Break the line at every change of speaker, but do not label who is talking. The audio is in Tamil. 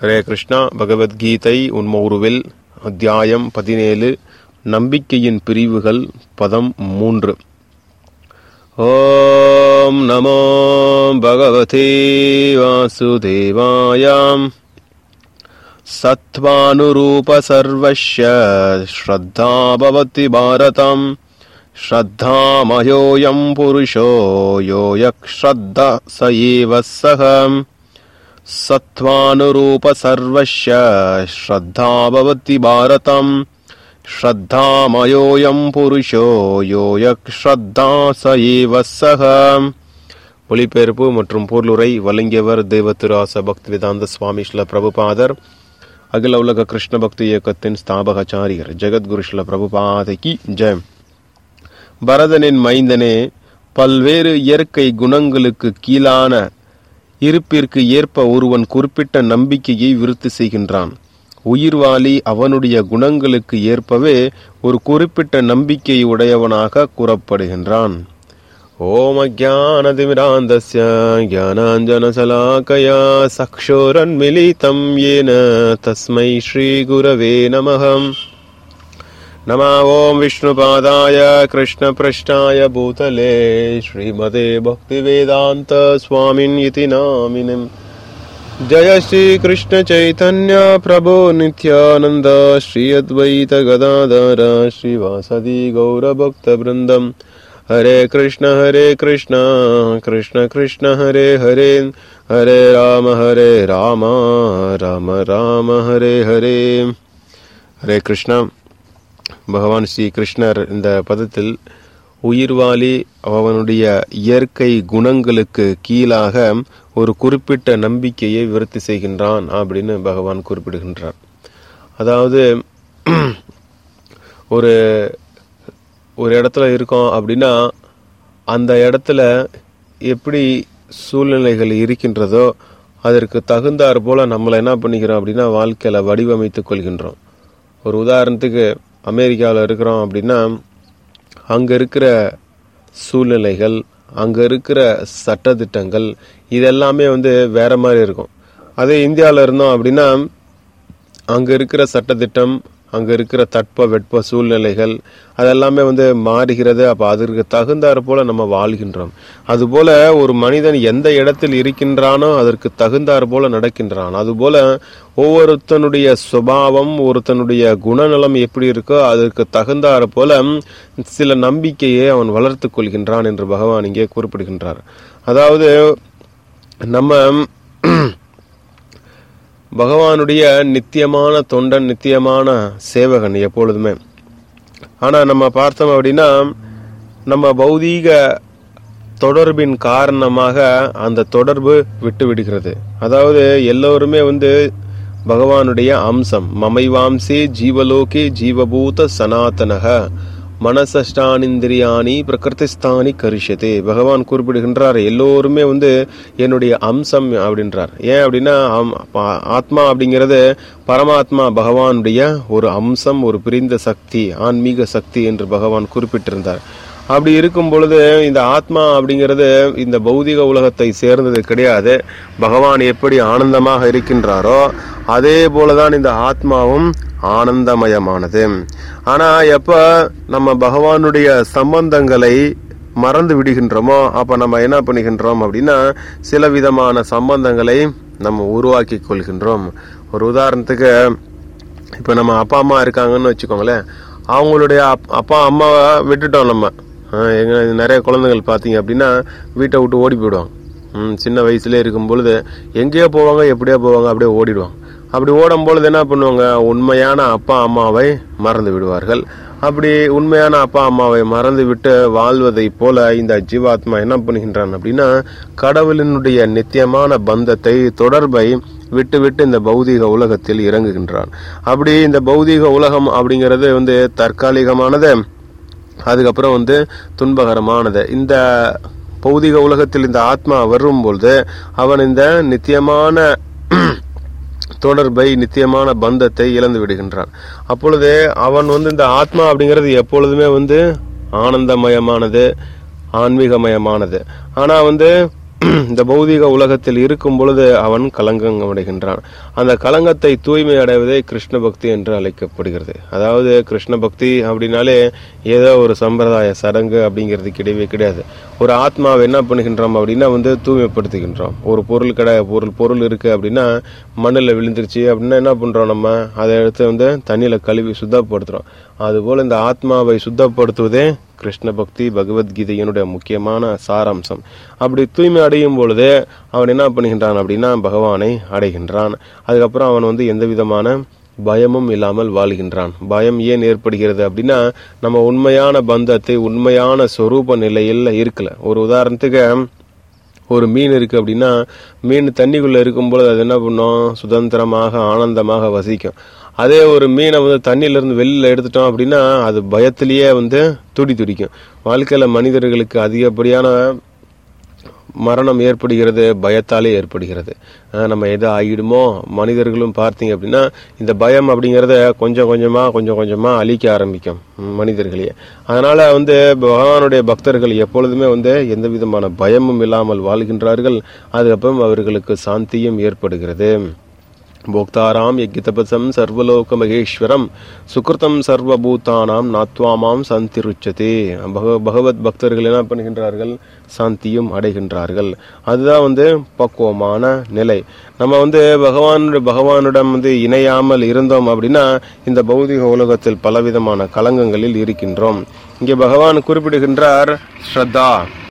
ஹரே கிருஷ்ணா பகவத்கீதை உண்மவுருவில் அத்தியாயம் பதினேழு நம்பிக்கையின் பிரிவுகள் பதம் மூன்று ஓம் நமோ பகவதே வாசுதேவாயாம் सत्त्वानुरूप सर्वस्य श्रद्धा भवति भारतम् श्रद्धामयोऽयं पुरुषो यो यः श्रद्ध स एव सः सत्त्वानुरूप सर्वस्य श्रद्धा भवति भारतम् श्रद्धामयोऽयं पुरुषो यो यः श्रद्धा स एव सः மொழிபெயர்ப்பு மற்றும் பொருளுரை வழங்கியவர் தேவத்திராச பக்தி வேதாந்த சுவாமி ஸ்ல பிரபுபாதர் அகில உலக கிருஷ்ண பக்தி இயக்கத்தின் ஸ்தாபகாச்சாரியர் ஜெகத்குரு ஸ்ல பிரபுபாதைக்கு ஜெயம் பரதனின் மைந்தனே பல்வேறு இயற்கை குணங்களுக்கு கீழான இருப்பிற்கு ஏற்ப ஒருவன் குறிப்பிட்ட நம்பிக்கையை விருத்தி செய்கின்றான் உயிர்வாளி அவனுடைய குணங்களுக்கு ஏற்பவே ஒரு குறிப்பிட்ட நம்பிக்கை உடையவனாக கூறப்படுகின்றான் ॐ अज्ञानतिमिरान्धस्य ज्ञानाञ्जनशलाकया चक्षुरन्मिलितं येन तस्मै श्रीगुरवे नमः नमः ॐ विष्णुपादाय कृष्णपृष्ठाय भूतले श्रीमते भक्तिवेदान्त स्वामिन् इति नामिनम् जय श्रीकृष्णचैतन्य प्रभो नित्यानन्द श्री अद्वैत गदाधर श्रीवासदि गौरभक्तवृन्दम् हरे कृष्ण हरे कृष्ण कृष्ण कृष्ण हरे हरे हरे राम हरे राम राम राम हरे हरे ஹரே கிருஷ்ணா பகவான் ஸ்ரீ கிருஷ்ணர் இந்த பதத்தில் உயிர்வாளி அவனுடைய இயற்கை குணங்களுக்கு கீழாக ஒரு குறிப்பிட்ட நம்பிக்கையை விருத்தி செய்கின்றான் அப்படின்னு பகவான் குறிப்பிடுகின்றார் அதாவது ஒரு ஒரு இடத்துல இருக்கோம் அப்படின்னா அந்த இடத்துல எப்படி சூழ்நிலைகள் இருக்கின்றதோ அதற்கு தகுந்தாற் போல நம்மளை என்ன பண்ணிக்கிறோம் அப்படின்னா வாழ்க்கையில் வடிவமைத்து கொள்கின்றோம் ஒரு உதாரணத்துக்கு அமெரிக்காவில் இருக்கிறோம் அப்படின்னா அங்கே இருக்கிற சூழ்நிலைகள் அங்கே இருக்கிற சட்டத்திட்டங்கள் இதெல்லாமே வந்து வேற மாதிரி இருக்கும் அதே இந்தியாவில் இருந்தோம் அப்படின்னா அங்கே இருக்கிற சட்டத்திட்டம் அங்கே இருக்கிற தட்ப வெட்ப சூழ்நிலைகள் அதெல்லாமே வந்து மாறுகிறது அப்போ அதற்கு தகுந்தாற் போல நம்ம வாழ்கின்றோம் அதுபோல ஒரு மனிதன் எந்த இடத்தில் இருக்கின்றானோ அதற்கு தகுந்தாற் போல நடக்கின்றான் அதுபோல ஒவ்வொருத்தனுடைய சுபாவம் ஒருத்தனுடைய குணநலம் எப்படி இருக்கோ அதற்கு தகுந்தாற் போல சில நம்பிக்கையை அவன் வளர்த்து கொள்கின்றான் என்று பகவான் இங்கே குறிப்பிடுகின்றார் அதாவது நம்ம பகவானுடைய நித்தியமான தொண்டன் நித்தியமான சேவகன் எப்பொழுதுமே ஆனால் நம்ம பார்த்தோம் அப்படின்னா நம்ம பௌதீக தொடர்பின் காரணமாக அந்த தொடர்பு விட்டு விடுகிறது அதாவது எல்லோருமே வந்து பகவானுடைய அம்சம் மமைவாம்சே ஜீவலோகே ஜீவபூத சனாதனக மனசஷ்டானிந்திரியாணி பிரகிருதிஸ்தானி கரிஷதே பகவான் குறிப்பிடுகின்றார் எல்லோருமே வந்து என்னுடைய அம்சம் அப்படின்றார் ஏன் அப்படின்னா ஆத்மா அப்படிங்கிறது பரமாத்மா பகவானுடைய ஒரு அம்சம் ஒரு பிரிந்த சக்தி ஆன்மீக சக்தி என்று பகவான் குறிப்பிட்டிருந்தார் அப்படி இருக்கும் பொழுது இந்த ஆத்மா அப்படிங்கிறது இந்த பௌதிக உலகத்தை சேர்ந்தது கிடையாது பகவான் எப்படி ஆனந்தமாக இருக்கின்றாரோ அதே போலதான் இந்த ஆத்மாவும் ஆனந்தமயமானது ஆனா எப்ப நம்ம பகவானுடைய சம்பந்தங்களை மறந்து விடுகின்றோமோ அப்ப நம்ம என்ன பண்ணுகின்றோம் அப்படின்னா சில விதமான சம்பந்தங்களை நம்ம உருவாக்கி கொள்கின்றோம் ஒரு உதாரணத்துக்கு இப்ப நம்ம அப்பா அம்மா இருக்காங்கன்னு வச்சுக்கோங்களேன் அவங்களுடைய அப்பா அம்மாவை விட்டுட்டோம் நம்ம எங்க நிறைய குழந்தைகள் பார்த்தீங்க அப்படின்னா வீட்டை விட்டு ஓடி போயிடுவாங்க சின்ன வயசுல இருக்கும் பொழுது எங்கேயோ போவாங்க எப்படியோ போவாங்க அப்படியே ஓடிடுவாங்க அப்படி ஓடும் பொழுது என்ன பண்ணுவாங்க உண்மையான அப்பா அம்மாவை மறந்து விடுவார்கள் அப்படி உண்மையான அப்பா அம்மாவை மறந்து விட்டு வாழ்வதை போல இந்த ஜீவாத்மா என்ன பண்ணுகின்றான் அப்படின்னா கடவுளினுடைய நித்தியமான பந்தத்தை தொடர்பை விட்டு விட்டு இந்த பௌதீக உலகத்தில் இறங்குகின்றான் அப்படி இந்த பௌதீக உலகம் அப்படிங்கிறது வந்து தற்காலிகமானது அதுக்கப்புறம் வந்து துன்பகரமானது இந்த பௌதிக உலகத்தில் இந்த ஆத்மா வரும்பொழுது அவன் இந்த நித்தியமான தொடர்பை நித்தியமான பந்தத்தை இழந்து விடுகின்றான் அப்பொழுது அவன் வந்து இந்த ஆத்மா அப்படிங்கிறது எப்பொழுதுமே வந்து ஆனந்தமயமானது ஆன்மீகமயமானது ஆனா வந்து இந்த பௌதிக உலகத்தில் இருக்கும் பொழுது அவன் கலங்கம் அடைகின்றான் அந்த கலங்கத்தை தூய்மை அடைவதே கிருஷ்ண பக்தி என்று அழைக்கப்படுகிறது அதாவது கிருஷ்ண பக்தி அப்படின்னாலே ஏதோ ஒரு சம்பிரதாய சடங்கு அப்படிங்கிறது கிடையவே கிடையாது ஒரு ஆத்மாவை என்ன பண்ணுகின்றோம் அப்படின்னா வந்து தூய்மைப்படுத்துகின்றோம் ஒரு பொருள் கடை பொருள் பொருள் இருக்கு அப்படின்னா மண்ணில் விழுந்துருச்சு அப்படின்னா என்ன பண்றோம் நம்ம அதை எடுத்து வந்து தண்ணியில கழுவி சுத்தப்படுத்துறோம் அதுபோல இந்த ஆத்மாவை சுத்தப்படுத்துவதே கிருஷ்ண பக்தி பகவத்கீதையினுடைய முக்கியமான சாராம்சம் அப்படி தூய்மை அடையும் பொழுது அவன் என்ன பண்ணுகின்றான் அப்படின்னா பகவானை அடைகின்றான் அதுக்கப்புறம் அவன் வந்து எந்த விதமான பயமும் இல்லாமல் வாழ்கின்றான் பயம் ஏன் ஏற்படுகிறது அப்படின்னா நம்ம உண்மையான பந்தத்தை உண்மையான சொரூப நிலையில் இருக்கல ஒரு உதாரணத்துக்கு ஒரு மீன் இருக்கு அப்படின்னா மீன் தண்ணிக்குள்ள இருக்கும்பொழுது அது என்ன பண்ணும் சுதந்திரமாக ஆனந்தமாக வசிக்கும் அதே ஒரு மீனை வந்து தண்ணியில இருந்து வெளியில எடுத்துட்டோம் அப்படின்னா அது பயத்திலேயே வந்து துடி துடிக்கும் வாழ்க்கையில மனிதர்களுக்கு அதிகப்படியான மரணம் ஏற்படுகிறது பயத்தாலே ஏற்படுகிறது அஹ் நம்ம எதை ஆகிடுமோ மனிதர்களும் பார்த்தீங்க அப்படின்னா இந்த பயம் அப்படிங்கிறத கொஞ்சம் கொஞ்சமா கொஞ்சம் கொஞ்சமா அழிக்க ஆரம்பிக்கும் ம், மனிதர்களையே அதனால வந்து பகவானுடைய பக்தர்கள் எப்பொழுதுமே வந்து எந்த விதமான பயமும் இல்லாமல் வாழ்கின்றார்கள் அதுக்கப்புறம் அவர்களுக்கு சாந்தியும் ஏற்படுகிறது போக்தாராம் யஜ்யதபசம் சர்வலோக மகேஸ்வரம் சுகிருதம் சர்வபூதானாம் நாத்வாமாம் சந்திருச்சதே பக பகவத் பக்தர்கள் என்ன பண்ணுகின்றார்கள் சாந்தியும் அடைகின்றார்கள் அதுதான் வந்து பக்குவமான நிலை நம்ம வந்து பகவானுடைய பகவானிடம் வந்து இணையாமல் இருந்தோம் அப்படின்னா இந்த பௌதிக உலகத்தில் பலவிதமான கலங்கங்களில் இருக்கின்றோம் இங்கே பகவான் குறிப்பிடுகின்றார் ஸ்ரத்தா